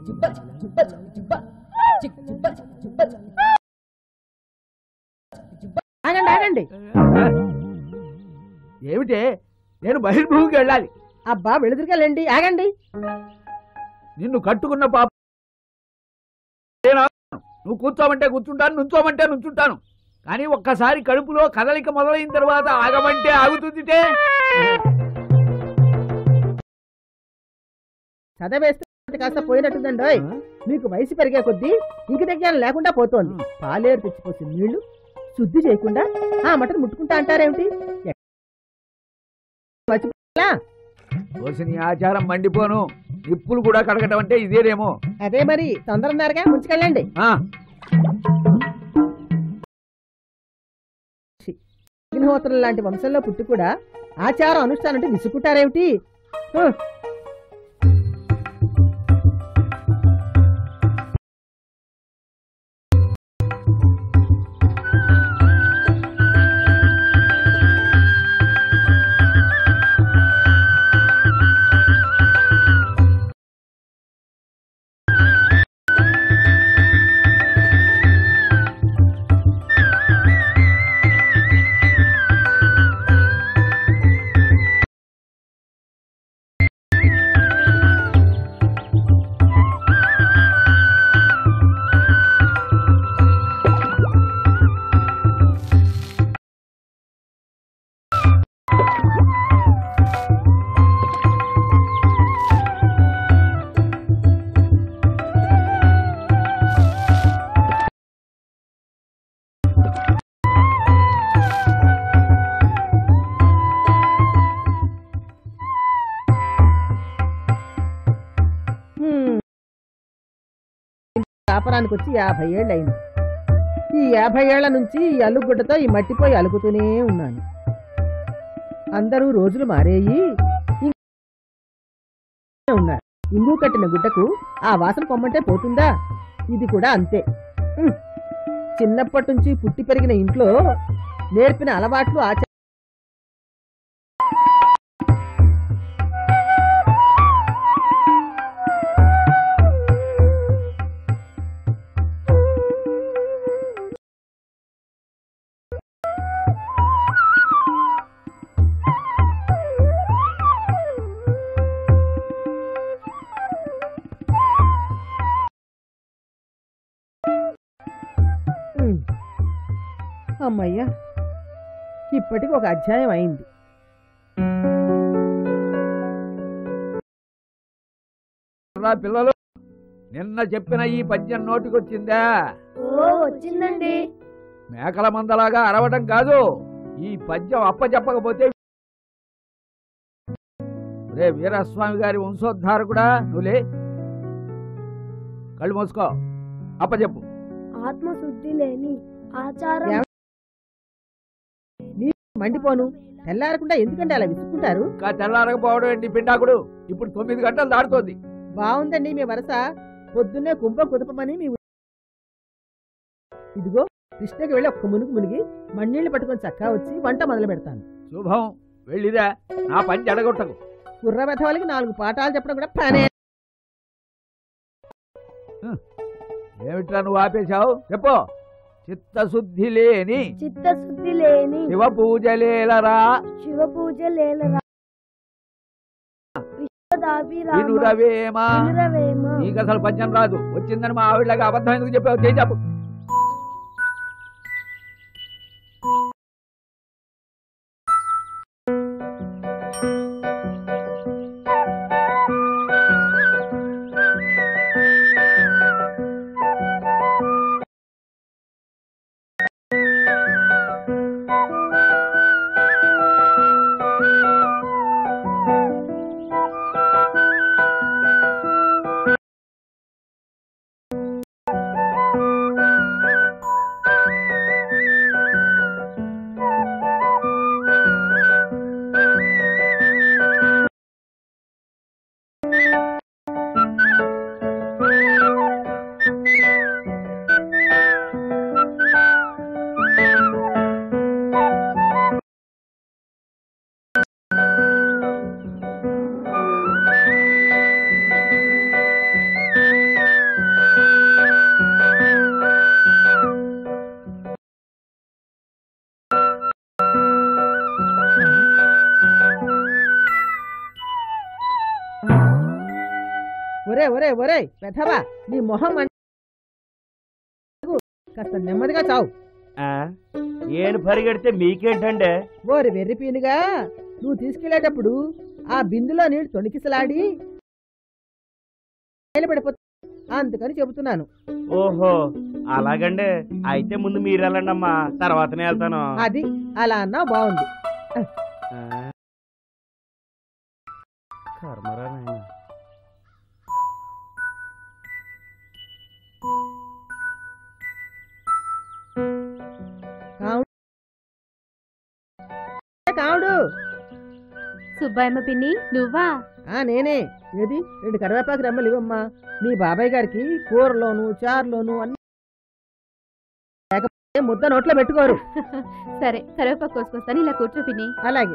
ఆగండి ఆగండి ఏమిటే నేను బహిర్భూమికి వెళ్ళాలి అబ్బా వెళుదురుకెళ్ళండి ఆగండి నిన్ను కట్టుకున్న పాప నేను ఆగను. నువ్వు కూర్చోమంటే కూర్చుంటాను నుంచోమంటే నుంచుంటాను కానీ ఒక్కసారి కడుపులో కదలిక మొదలైన తర్వాత ఆగమంటే ఆగుతుందిటే చదవేస్తే కాస్త పోయినట్టుందండి ఓయ్. మీకు వయసు పెరిగే కొద్దీ ఇంక దగ్గర లేకుండా పోతోంది పాలేరు తెచ్చిపోసి నీళ్లు శుద్ధి చేయకుండా ఆ మటన్ ముట్టుకుంటా అంటారేమిటి ఎక్- మర్చిపోయాలా? కోసిన ఆచారం మండిపోను నిప్పులు కూడా కడగటం అంటే ఇదేనేమో అదే మరి తొందరన్నారుగా ముంచుకెళ్ళండి ఆ, అగ్నిహోత్రం లాంటి వంశంలో పుట్టి కూడా ఆచారం అనుష్ఠానం అంటే విసుకుంటారేమిటి హ. హ్మ్. కాపరానికి వచ్చి యాభై ఏళ్ళు అయింది ఈ యాభై ఏళ్ల నుంచి ఈ అలుగుడ్డతో ఈ మట్టిపోయి అలుకుతూనే ఉన్నాను అందరూ రోజులు మారేయి ఇంకా ఉన్నారు ఇంగు కట్టిన గుడ్డకు ఆ వాసన పొమ్మంటే పోతుందా ఇది కూడా అంతే హ్మ్. చిన్నప్పటి నుంచి పుట్టి పెరిగిన ఇంట్లో నేర్పిన అలవాట్లు ఆచ హ్మ్. అమ్మయ్యా ఇప్పటికి ఒక అధ్యాయం అయింది రా పిల్లలు నిన్న చెప్పిన ఈ పద్యం నోటికొచ్చిందా ఓ వచ్చిందండి మేకల మందలాగా అరవటం కాదు ఈ పద్యం అప్ప చెప్పకపోతే రే వీరస్వామి గారి వంశోద్ధారకుడా నువ్వులే కళ్ళు మూసుకో అప్ప చెప్పు ఆత్మశుద్ధి లేని ఆచారం ఏం- మండిపోను తెల్లారకుండా ఎందుకంటే అలా విసుక్కుంటారు ఇంకా తెల్లారకపోవడం ఏంటి పిండాకుడు ఇప్పుడు తొమ్మిది గంటలు దాడుతోంది బాగుందండి మీ వరస పొద్దున్నే కుంభం కుదపమని మీ ఉ- ఇదిగో కృష్ణకి వెళ్ళి ఒక్క మునుగు మునిగి మಣ್ಣీళ్ళు పట్టుకొని చక్కా వచ్చి వంట మొదలు పెడతాను శుభం వెళ్ళిరా నా పని జడగొట్టకు కుర్ర వెధవలకి నాలుగు పాఠాలు చెప్పడం కూడా పనే ఏమిట్రా నువ్వు ఆపేశావు చెప్పు చిత్తశుద్ధి లేని చిత్తశుద్ధి లేని శివ పూజలేలరా శివ పూజ లేలరా విశ్వదాభి రామ వినురవేమా వినురవేమ నీకు అసలు పద్యం రాదు వచ్చిందని మా ఆవిడలాగా అబద్ధం ఎందుకు చెప్పావు చేయి చెప్పు ఒరే ఒరే ఒరే వెధవా నీ మొహం అంట కాస్త నెమ్మదిగా చావు ఆ, నేను పరిగెడితే మీకేంటండే ఓరి వెర్రిపీనుగా నువ్వు తీసుకెళ్లేటప్పుడు ఆ బిందులో నీళ్లు తొణికిసలాడి పడిపోతా అందుకని చెబుతున్నాను ఓహో అలాగండే అయితే ముందు మీరు వెళ్ళండి అమ్మా తర్వాతనే వెళ్తాను అది అలా అన్నా బాగుంది ఆ. కర్మరా నాయనా. కావుడు కావుడు సుబ్బాయమ్మ పిన్ని నువ్వా ఆ నేనే ఏది రెండు కరివేపాకు రెమ్మలు ఇవ్వమ్మా మీ బాబాయ్ గారికి కూరలోను చారులోను అన్ని లేకపోతే ముద్ద నోట్లో పెట్టుకోరు సరే కరివేపాకు కోసుకొస్తాను ఇలా కూర్చో పిన్ని అలాగే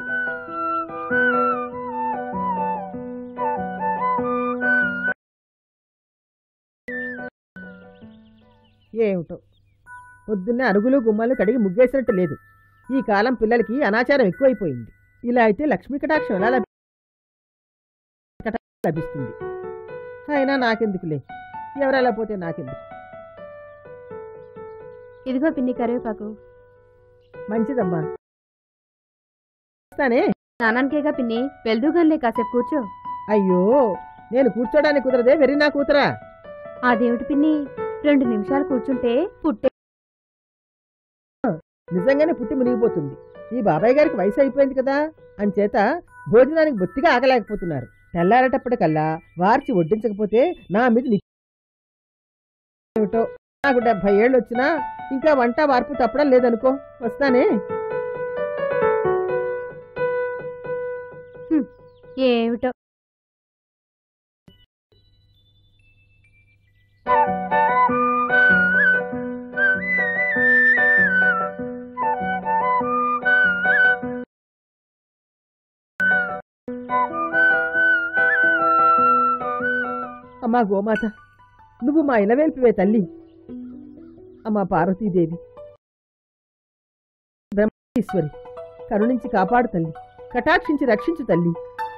ఏమిటో పొద్దున్నే అరుగులు గుమ్మాలు కడిగి ముగ్గేసినట్టు లేదు ఈ కాలం పిల్లలకి అనాచారం ఎక్కువైపోయింది ఇలా అయితే లక్ష్మీ కటాక్షం ఎలా లభి- కటాక్షం లభిస్తుంది అయినా నాకెందుకులే ఎవరెలా పోతే నాకెందుకు ఇదిగో పిన్ని కరివేపాకు మంచిదమ్మా వస్తానే స్నానానికేగా పిన్ని వెళ్దూగానిలే కాసేపు కూర్చో అయ్యో నేను కూర్చోడానికి కుదరదే వెర్రి నా కూతురా అదేమిటి పిన్ని రెండు నిమిషాలు కూర్చుంటే పుట్టే నిజంగానే పుట్టి మునిగిపోతుంది ఈ బాబాయ్ గారికి వయసు అయిపోయింది కదా అంచేత భోజనానికి బొత్తిగా ఆగలేకపోతున్నారు తెల్లారేటప్పటికల్లా వార్చి వడ్డించకపోతే నా మీద ని- ఏమిటో నాకు డెబ్బై ఏళ్ళు వచ్చినా ఇంకా వంట వార్పు తప్పడం లేదనుకో వస్తానే ఏమిటో అమ్మా గోమాత నువ్వు మా ఇలవేల్పివే తల్లి అమ్మా పార్వతీదేవి బ్రహ్మేశ్వరి కరుణించి కాపాడు తల్లి కటాక్షించి రక్షించు తల్లి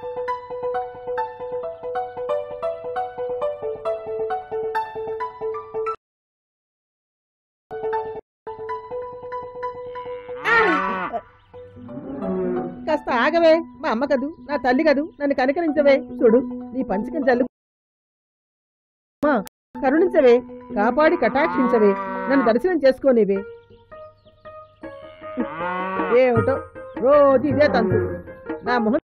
కాస్త ఆగవే మా అమ్మ కదూ నా తల్లి కదూ నన్ను కనికరించవే చూడు నీ పంచకం జల్లు అమ్మా, కరుణించవే కాపాడి కటాక్షించవే నన్ను దర్శనం చేసుకోనివే ఏమిటో రోజు ఇదే తంతు నా మొహం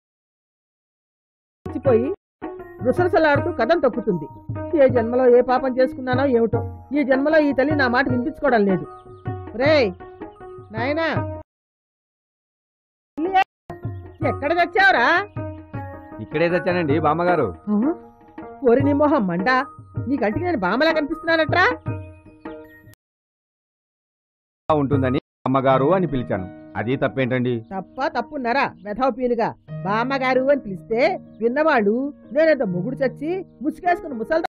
పోయి రుసరుసలాడుతూ కథం తొక్కుతుంది ఏ జన్మలో ఏ పాపం చేసుకున్నానో ఏమిటో ఈ జన్మలో ఈ తల్లి నా మాట వినిపించుకోవడం లేదు రేయ్ నాయనా ఎక్కడ తెచ్చావురా ఇక్కడే తెచ్చానండి బామ్మగారు ఓరి నీ మొహం మండా నీ కంటికి నేను బామలా కనిపిస్తున్నానట్రా ఉంటుందని అమ్మగారు అని పిలిచాను అది తప్పేంటండి తప్ప తప్పున్నారా వెధవ పీనుగా బామ్మగారు అని పిలిస్తే విన్నవాళ్ళు నేనేదో మొగుడు చచ్చి ముసుకేసుకుని ముసల్దా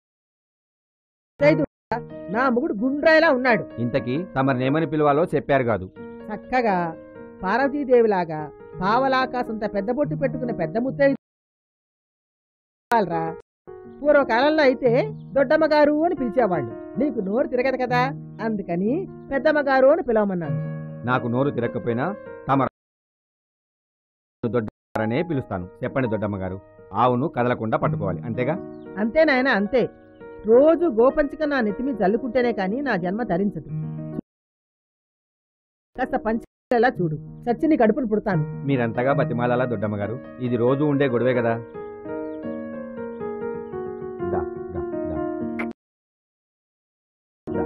నా మొగుడు గుండ్రాయిలా ఉన్నాడు ఇంతకీ తమరినేమని పిలవాలో చెప్పారు కాదు చక్కగా పార్వతీదేవిలాగా పావలాకాశంత పెద్ద బొట్టు పెట్టుకున్న పెద్ద ముత్తైదురా పూర్వకాలంలో అయితే దొడ్డమ్మగారు అని పిలిచేవాళ్ళు నీకు నోరు తిరగదు కదా అందుకని పెద్దమ్మగారు అని పిలవమన్నాను నాకు నోరు తిరగకపోయినా తమ దొడ్డనే పిలుస్తాను చెప్పండి దొడ్డమ్మగారు ఆవును కదలకుండా పట్టుకోవాలి అంతేగా అంతే నాయన అంతే రోజు గోపంచిక నా నెత్తిమి జల్లుకుంటేనే కానీ నా జన్మ ధరించదు కాస్త పంచేలా చూడు చచ్చి నీ కడుపును పుడతాను మీరంతగా బతిమాలాలా దొడ్డమ్మగారు ఇది రోజు ఉండే గొడవే కదా దా, దా, దా. దా.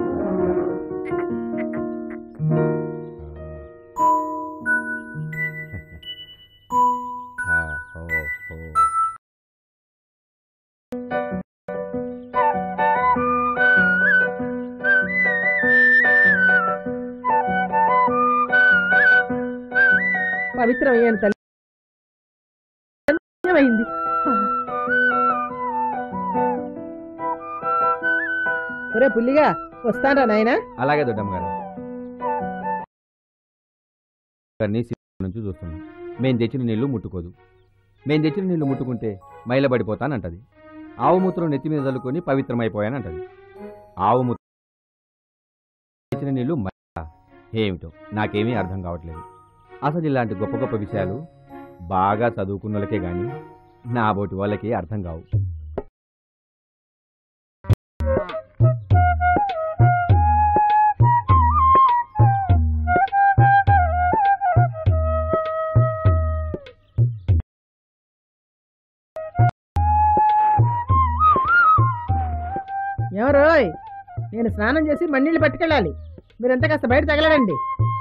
ఆ, హో, హో. పవిత్రమైన తల్లి ఏమైంది ఒరే పుల్లిగా వస్తానరా నాయనా అలాగే దొడ్డమ్మగారు గారిని సినిమా నుంచి చూస్తున్నాం మేం తెచ్చిన నీళ్లు ముట్టుకోదు మేం తెచ్చిన నీళ్లు ముట్టుకుంటే మైలబడిపోతానంటది ఆవు మూత్రం నెత్తి మీద చల్లుకొని పవిత్రమైపోయానంటది ఆవు మూత్రం ఇచ్చిన నీళ్లు మ- ఏమిటో నాకేమీ అర్థం కావట్లేదు అసలు ఇలాంటి గొప్ప గొప్ప విషయాలు బాగా చదువుకున్న వాళ్ళకే గాని నా బోటి వాళ్ళకి అర్థం కావు ఎవరోయ్ నేను స్నానం చేసి మన్నీళ్ళు పట్టుకెళ్ళాలి మీరంతా కాస్త బయట తగలడండి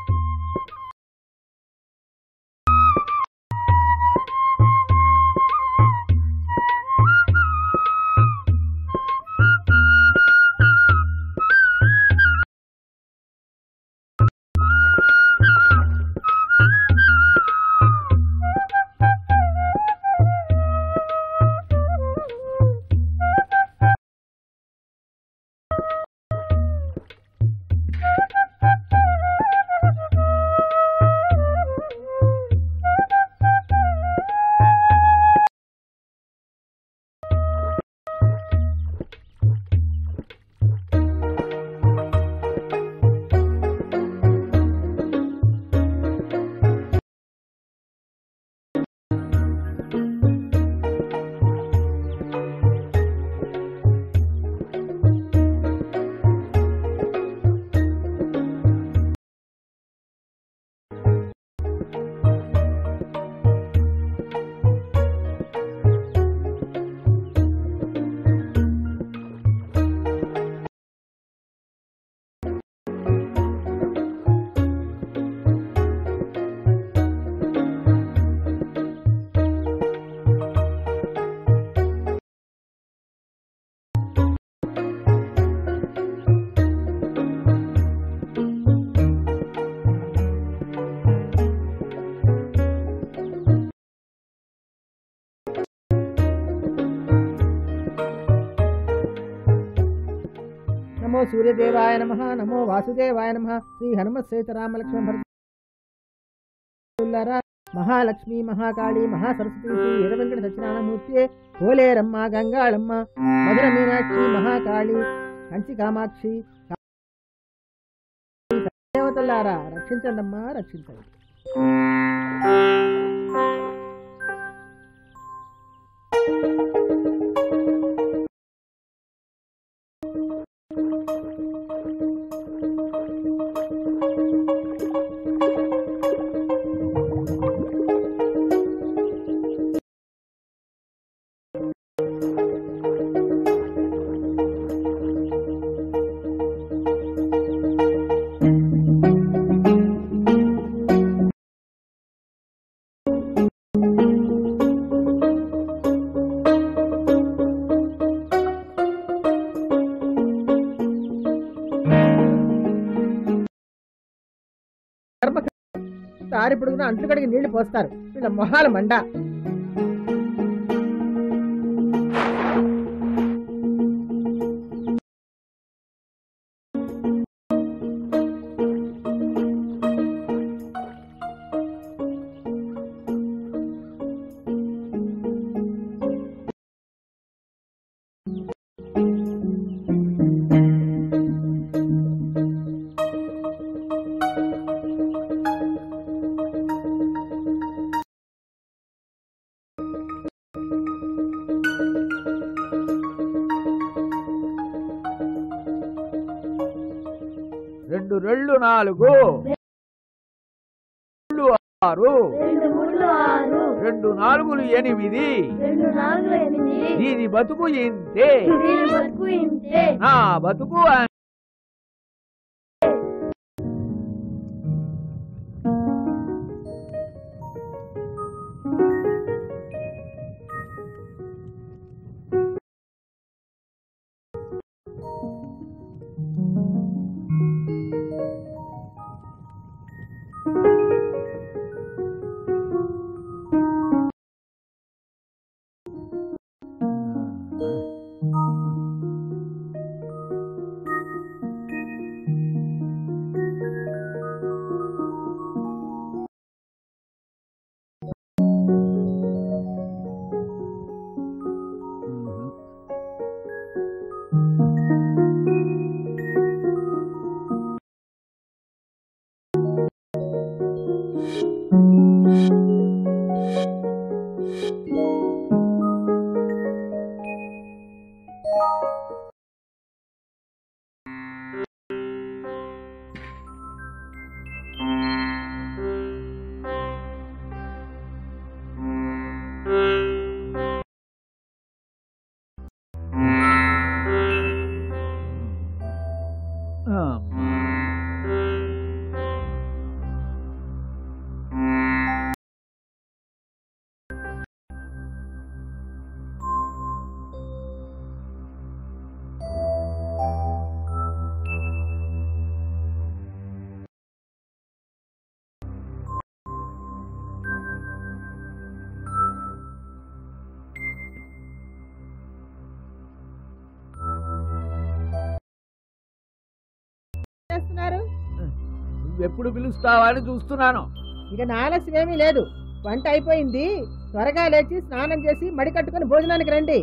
నమో సూర్యదేవాయ నమ నమో వాసుదేవాయ నమ శ్రీ హనుమత్ సహిత రామలక్ష్మణ భరతులారా మహాలక్ష్మి మహాకాళి మహాసరస్వతి శ్రీ వీరవెంకట సత్యనారాయణమూర్తి కోలేరమ్మ గంగాళమ్మ మధుర మీనాక్షి మహాకాళి కంచి కామాక్షి దేవతలారా రక్షించండమ్మా రక్షించండి దారి పొడుగున అంట్లు కడిగి నీళ్లు పోస్తారు వీళ్ళ మొహాల మండ రెండు రెళ్ళు నాలుగు రెండు ఆరు రెండు మూడు ఆరు రెండు నాలుగులు ఎనిమిది రెండు నాలుగు ఎనిమిది దీని బతుకు ఇంతే దీని బతుకు ఇంతే నా బతుకు అ- నువ్వెప్పుడు పిలుస్తావా అని చూస్తున్నాను ఇక నా ఆలస్యం ఏమీ లేదు వంట అయిపోయింది త్వరగా లేచి స్నానం చేసి మడి కట్టుకుని భోజనానికి రండి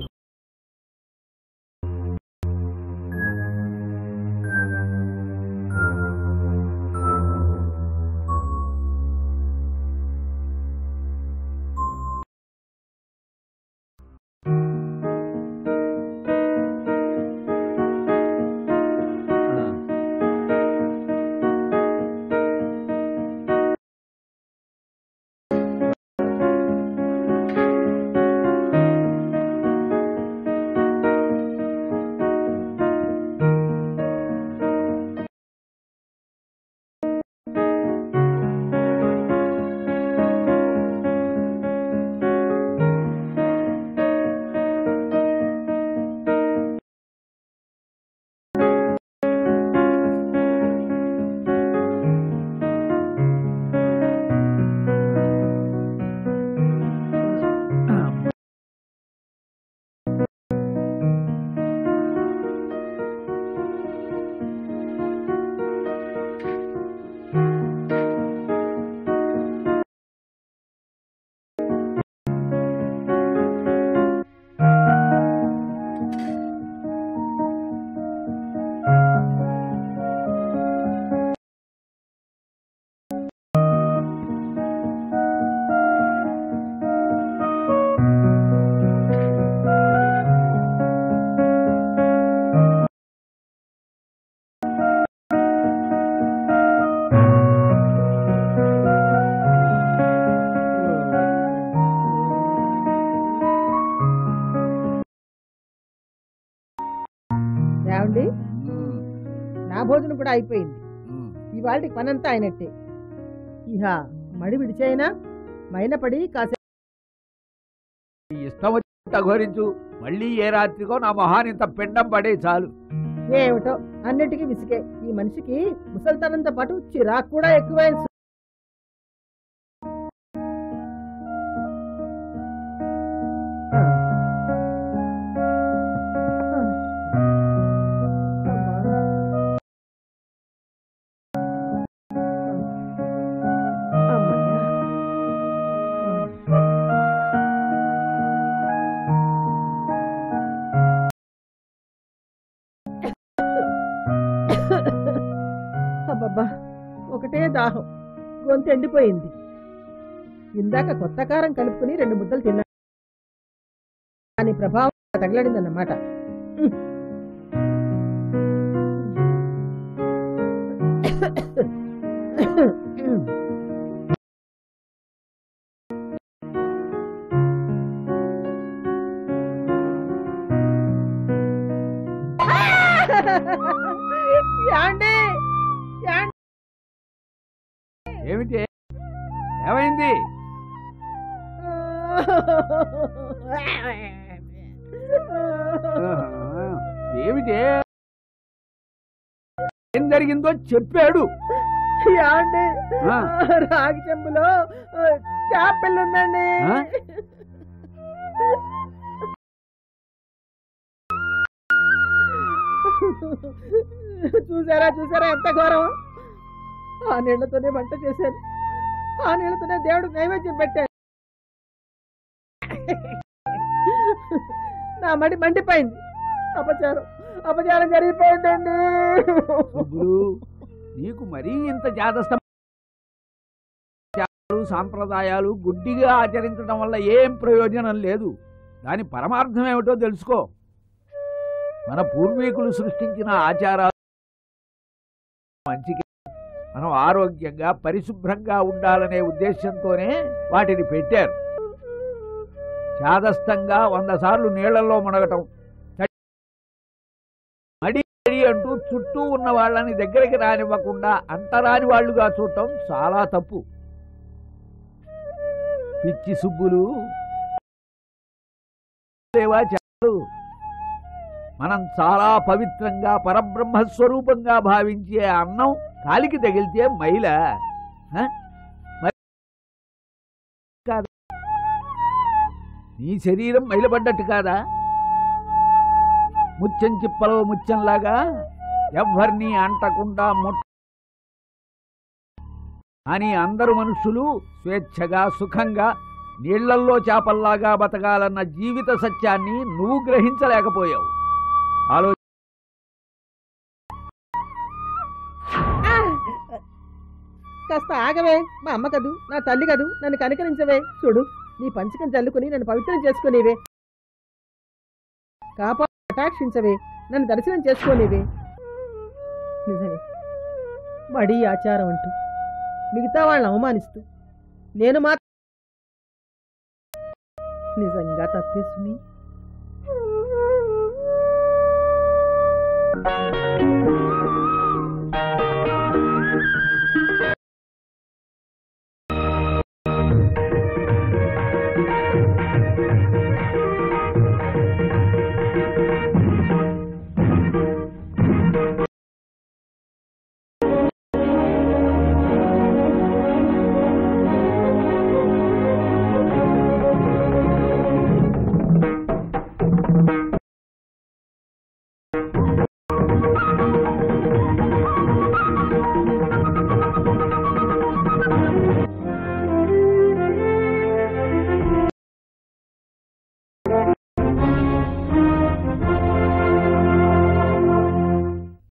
ఏమండి ఉమ్, నా భోజనం కూడా అయిపోయింది ఉమ్. ఇవాళ పనంతా అయినట్టే ఇహ మడి విడిచైనా మైనపడి కాసే నీ ఇష్టం వచ్చి అఘోరించు మళ్ళీ ఏ రాత్రికో నా మొహాన్ని ఇంత పిండం పడే చాలు ఏమిటో అన్నిటికీ విసిగే ఈ మనిషికి ముసలితనంతో పాటు చిరాకు కూడా ఎక్కువైంది అబ్బబ్బా ఒకటే దాహం గొంతు ఎండిపోయింది ఇందాక కొత్త కారం కలుపుకుని రెండు ముద్దలు తిన్నా దాని ప్రభావం తగలడిందన్నమాట యాండి యాండి ఏమిటి ఏమైంది ఏమిటి ఏం జరిగిందో చెప్పాడు యాండి ఆ. రాగి చెంబులో చేపలు ఉందండి ఆ? చూసారా చూసారా ఎంత ఘోరం ఆ నీళ్లతోనే వంట చేశాను ఆ నీళ్లతోనే దేవుడు నైవేద్యం పెట్టాను నా మడి మండిపోయింది అపచారం అపచారం జరిగిపోయిందండి సుబ్బులు నీకు మరీ ఇంత జాతస్థం సాంప్రదాయాలు గుడ్డిగా ఆచరించడం వల్ల ఏం ప్రయోజనం లేదు దాని పరమార్థం ఏమిటో తెలుసుకో మన పూర్వీకులు సృష్టించిన ఆచారాలు మంచికి మనం ఆరోగ్యంగా పరిశుభ్రంగా ఉండాలనే ఉద్దేశంతోనే వాటిని పెట్టారు చాదస్తంగా వంద సార్లు నీళ్లలో మునగటం మడి మడి అంటూ చుట్టూ ఉన్న వాళ్ళని దగ్గరికి రానివ్వకుండా అంటరాని వాళ్ళుగా చూడటం చాలా తప్పు పిచ్చి సుబ్బులు దేవా చాలు మనం చాలా పవిత్రంగా పరబ్రహ్మ స్వరూపంగా భావించే అన్నం కాలికి తగిలితే మైల హ? మరి కాదా? నీ శరీరం మైలపడ్డట్టు కాదా ముత్యం చిప్పలో ముత్యంలాగా ఎవ్వరినీ అంటకుండా ముట్ట కానీ అందరు మనుషులు స్వేచ్ఛగా సుఖంగా నీళ్లల్లో చేపల్లాగా బతకాలన్న జీవిత సత్యాన్ని నువ్వు గ్రహించలేకపోయావు ఆలో కాస్త ఆగవే మా అమ్మ కదూ నా తల్లి కదూ నన్ను కనికరించవే చూడు నీ పంచకం చల్లుకుని నన్ను పవిత్రం చేసుకునేవే కాపా కటాక్షించవే నన్ను దర్శనం చేసుకోనివే నిజమే మడి ఆచారం అంటూ మిగతా వాళ్ళని అవమానిస్తూ నేను మాత్రం నిజంగా తప్పేసుని